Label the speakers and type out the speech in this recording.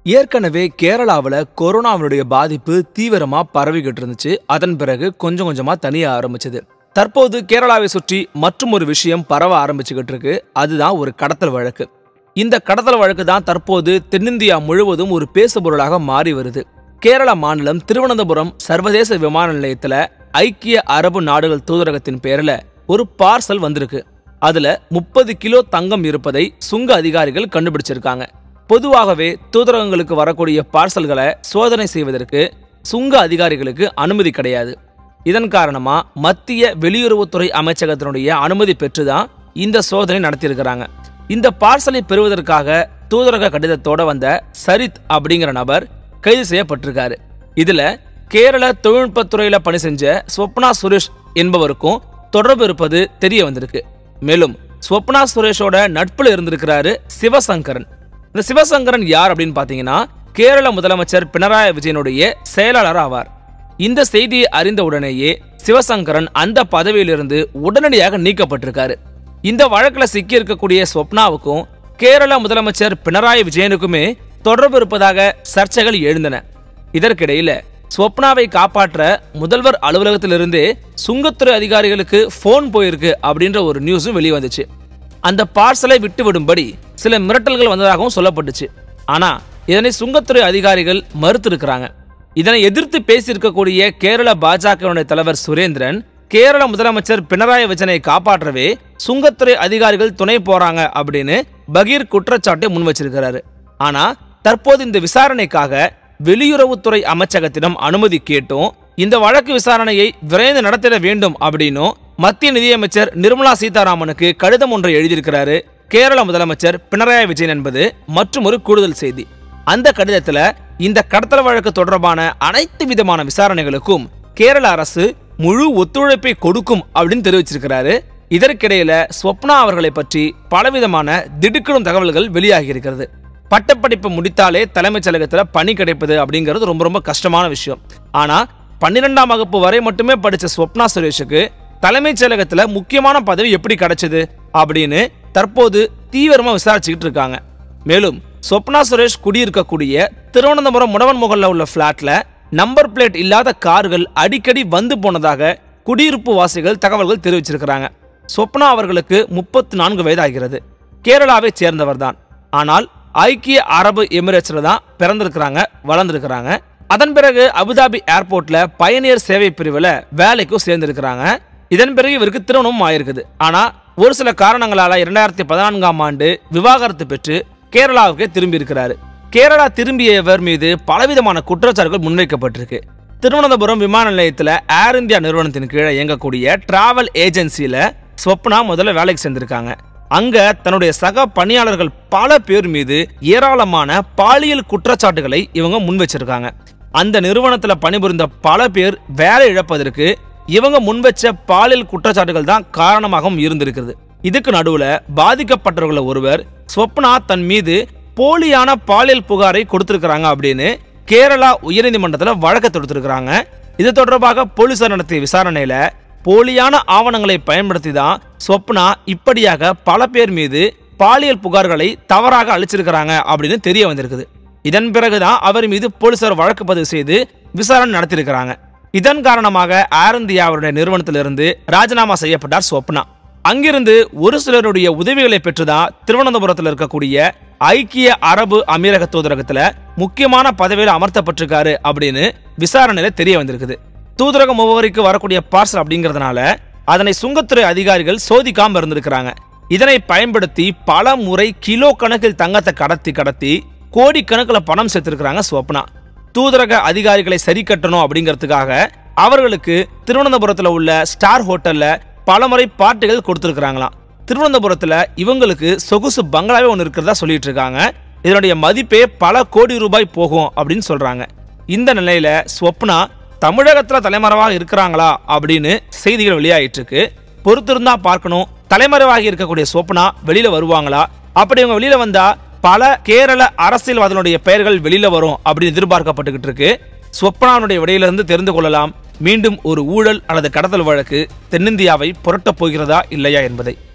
Speaker 1: ஏற்கனவே கேரளாவில் கொரோனாவினுடைய பாதிப்பு தீவிரமா பரவிக்கிட்டு இருந்துச்சு அதன் பிறகு கொஞ்சம் கொஞ்சமா தனிய ஆரம்பிச்சது தற்போது கேரளாவை சுற்றி மற்றும் ஒரு விஷயம் பரவ ஆரம்பிச்சுக்கிட்டு இருக்கு அதுதான் ஒரு கடத்தல் வழக்கு இந்த கடத்தல் வழக்கு தான் தற்போது தென்னிந்தியா முழுவதும் ஒரு பேசுபொருளாக மாறி வருது கேரள மாநிலம் திருவனந்தபுரம் சர்வதேச விமான நிலையத்துல ஐக்கிய அரபு நாடுகள் தூதரகத்தின் பேர்ல ஒரு பார்சல் வந்திருக்கு அதுல முப்பது கிலோ தங்கம் இருப்பதை சுங்க அதிகாரிகள் கண்டுபிடிச்சிருக்காங்க பொதுவாகவே தூதரகங்களுக்கு வரக்கூடிய பார்சல்களை சோதனை செய்வதற்கு சுங்க அதிகாரிகளுக்கு அனுமதி கிடையாது இதன் காரணமா மத்திய வெளியுறவுத்துறை அமைச்சகத்தினுடைய அனுமதி பெற்றுதான் இந்த சோதனை நடத்தியிருக்கிறாங்க இந்த பார்சலை பெறுவதற்காக தூதரக கடிதத்தோட வந்த சரித் அப்படிங்கிற நபர் கைது செய்யப்பட்டிருக்காரு இதுல கேரள தொழில்நுட்பத்துறையில பணி செஞ்ச ஸ்வப்னா சுரேஷ் என்பவருக்கும் தொடர்பு இருப்பது தெரிய வந்திருக்கு மேலும் ஸ்வப்னா சுரேஷோட நட்புல இருந்திருக்கிறாரு சிவசங்கரன் இந்த சிவசங்கரன் யார் அப்படின்னு பாத்தீங்கன்னா கேரள முதலமைச்சர் பினராயி விஜயனுடைய செயலாளர் ஆவார் இந்த செய்தியை அறிந்த உடனேயே சிவசங்கரன் அந்த பதவியிலிருந்து உடனடியாக நீக்கப்பட்டிருக்காரு இந்த வழக்குல சிக்கி இருக்கக்கூடிய ஸ்வப்னாவுக்கும் கேரள முதலமைச்சர் பினராயி விஜயனுக்குமே தொடர்பு இருப்பதாக சர்ச்சைகள் எழுந்தன இதற்கிடையில ஸ்வப்னாவை காப்பாற்ற முதல்வர் அலுவலகத்திலிருந்தே சுங்கத்துறை அதிகாரிகளுக்கு ஃபோன் போயிருக்கு அப்படின்ற ஒரு நியூஸும் வெளியே வந்துச்சு அந்த பார்சலை விட்டு விடும்படி சில மிரட்டல்கள் வந்ததாகவும் சொல்லப்பட்டுச்சு ஆனா இதனை சுங்கத்துறை அதிகாரிகள் மறுத்திருக்கிறாங்க இதனை எதிர்த்து பேசியிருக்கக்கூடிய கேரள பாஜகவினுடைய தலைவர் சுரேந்திரன் கேரள முதலமைச்சர் பினராயி விஜயனை காப்பாற்றவே சுங்கத்துறை அதிகாரிகள் துணை போறாங்க அப்படின்னு பகீர் குற்றச்சாட்டை முன் வச்சிருக்கிறாரு ஆனா தற்போது இந்த விசாரணைக்காக வெளியுறவுத்துறை அமைச்சகத்திடம் அனுமதி கேட்டும் இந்த வழக்கு விசாரணையை விரைந்து நடத்திட வேண்டும் அப்படின்னும் மத்திய நிதியமைச்சர் நிர்மலா சீதாராமனுக்கு கடிதம் ஒன்றை எழுதியிருக்கிறாரு கேரள முதலமைச்சர் பினராயி விஜயன் என்பது மற்றும் ஒரு கூடுதல் செய்தி அந்த கடிதத்துல இந்த கடத்தல் வழக்கு தொடர்பான அனைத்து விதமான விசாரணைகளுக்கும் கேரள அரசு முழு ஒத்துழைப்பை கொடுக்கும் அப்படின்னு தெரிவிச்சிருக்கிறாரு இதற்கிடையில ஸ்வப்னா அவர்களை பற்றி பலவிதமான திடுக்கிடும் தகவல்கள் வெளியாகி இருக்கிறது பட்டப்படிப்பு முடித்தாலே தலைமைச் செயலகத்துல பணி கிடைப்பது அப்படிங்கிறது ரொம்ப ரொம்ப கஷ்டமான விஷயம் ஆனா பன்னிரெண்டாம் வகுப்பு வரை மட்டுமே படிச்ச ஸ்வப்னா சுரேஷுக்கு தலைமைச் செயலகத்துல முக்கியமான பதவி எப்படி கிடைச்சது அப்படின்னு தற்போது தீவிரமா விசாரிச்சுக்கிட்டு இருக்காங்க மேலும் சொப்னா சுரேஷ் குடியிருக்கக்கூடிய திருவனந்தபுரம் முடவன் முகல்ல உள்ள பிளாட்ல நம்பர் பிளேட் இல்லாத கார்கள் அடிக்கடி வந்து போனதாக குடியிருப்பு வாசிகள் தகவல்கள் தெரிவிச்சிருக்கிறாங்க சொப்னா அவர்களுக்கு முப்பத்து நான்கு வயதாகிறது கேரளாவை சேர்ந்தவர் தான் ஆனால் ஐக்கிய அரபு எமிரேட்ஸ்ல தான் பிறந்திருக்கிறாங்க வளர்ந்திருக்கிறாங்க அதன் பிறகு அபுதாபி ஏர்போர்ட்ல பயணியர் சேவை பிரிவுல வேலைக்கும் சேர்ந்திருக்கிறாங்க இதன் பிறகு இவருக்கு திருமணமும் ஆயிருக்குது ஆனா ஒரு சில காரணங்களால இரண்டாயிரத்தி பதினான்காம் ஆண்டு விவாகரத்து பெற்று கேரளாவுக்கு திரும்பி இருக்கிறாரு கேரளா திரும்பிய இவர் மீது பலவிதமான குற்றச்சாட்டுகள் முன்வைக்கப்பட்டிருக்கு திருவனந்தபுரம் விமான நிலையத்துல ஏர் இந்தியா நிறுவனத்தின் கீழே இயங்கக்கூடிய டிராவல் ஏஜென்சில ஸ்வப்னா முதல்ல வேலைக்கு சேர்ந்திருக்காங்க அங்க தன்னுடைய சக பணியாளர்கள் பல பேர் மீது ஏராளமான பாலியல் குற்றச்சாட்டுகளை இவங்க முன் வச்சிருக்காங்க அந்த நிறுவனத்துல பணிபுரிந்த பல பேர் வேலை இழப்பதற்கு இவங்க முன்வச்ச பாலியல் குற்றச்சாட்டுகள் தான் காரணமாகவும் இருந்திருக்கிறது இதுக்கு நடுவுல பாதிக்கப்பட்டவர்கள ஒருவர் ஸ்வப்னா தன் மீது போலியான பாலியல் புகாரை கொடுத்திருக்கிறாங்க அப்படின்னு கேரளா உயர்நீதிமன்றத்துல வழக்கு தொடுத்திருக்கிறாங்க இது தொடர்பாக போலீசார் நடத்திய விசாரணையில போலியான ஆவணங்களை பயன்படுத்தி தான் ஸ்வப்னா இப்படியாக பல பேர் மீது பாலியல் புகார்களை தவறாக அளிச்சிருக்கிறாங்க அப்படின்னு தெரிய வந்திருக்குது இதன் பிறகுதான் அவர் மீது போலீசார் வழக்கு பதிவு செய்து விசாரணை நடத்தியிருக்கிறாங்க இதன் காரணமாக ஏர் இந்தியா அவருடைய நிறுவனத்திலிருந்து ராஜினாமா செய்யப்பட்டார் ஸ்வப்னா அங்கிருந்து ஒரு சிலருடைய உதவிகளை பெற்றுதான் திருவனந்தபுரத்தில் இருக்கக்கூடிய ஐக்கிய அரபு அமீரக தூதரகத்துல முக்கியமான பதவியில் அமர்த்தப்பட்டிருக்காரு அப்படின்னு விசாரணையில தெரிய வந்திருக்குது தூதரக முகவரிக்கு வரக்கூடிய பார்சல் அப்படிங்கறதுனால அதனை சுங்கத்துறை அதிகாரிகள் சோதிக்காம இருந்திருக்கிறாங்க இதனை பயன்படுத்தி பல முறை கிலோ கணக்கில் தங்கத்தை கடத்தி கடத்தி கோடிக்கணக்கில் பணம் சேர்த்திருக்கிறாங்க ஸ்வப்னா தூதரக அதிகாரிகளை சரி கட்டணும் அப்படிங்கிறதுக்காக அவர்களுக்கு திருவனந்தபுரத்துல உள்ள ஸ்டார் ஹோட்டல்ல பலமுறை பார்ட்டிகள் கொடுத்துருக்காங்களாம் திருவனந்தபுரத்துல இவங்களுக்கு சொகுசு பங்களாவே ஒன்று இருக்கிறதா சொல்லிட்டு இருக்காங்க இதனுடைய மதிப்பே பல கோடி ரூபாய் போகும் அப்படின்னு சொல்றாங்க இந்த நிலையில ஸ்வப்னா தமிழகத்துல தலைமறைவாக இருக்கிறாங்களா அப்படின்னு செய்திகள் வெளியாயிட்டு இருக்கு பொறுத்திருந்தா பார்க்கணும் தலைமறைவாகி இருக்கக்கூடிய ஸ்வப்னா வெளியில வருவாங்களா அப்படி இவங்க வெளியில வந்தா பல கேரள அரசியல்வாதிகளுடைய பெயர்கள் வெளியில வரும் அப்படின்னு எதிர்பார்க்கப்பட்டுக்கிட்டு இருக்கு ஸ்வப்னாவுடைய விடையிலிருந்து தெரிந்து கொள்ளலாம் மீண்டும் ஒரு ஊழல் அல்லது கடத்தல் வழக்கு தென்னிந்தியாவை புரட்டப் போகிறதா இல்லையா என்பதை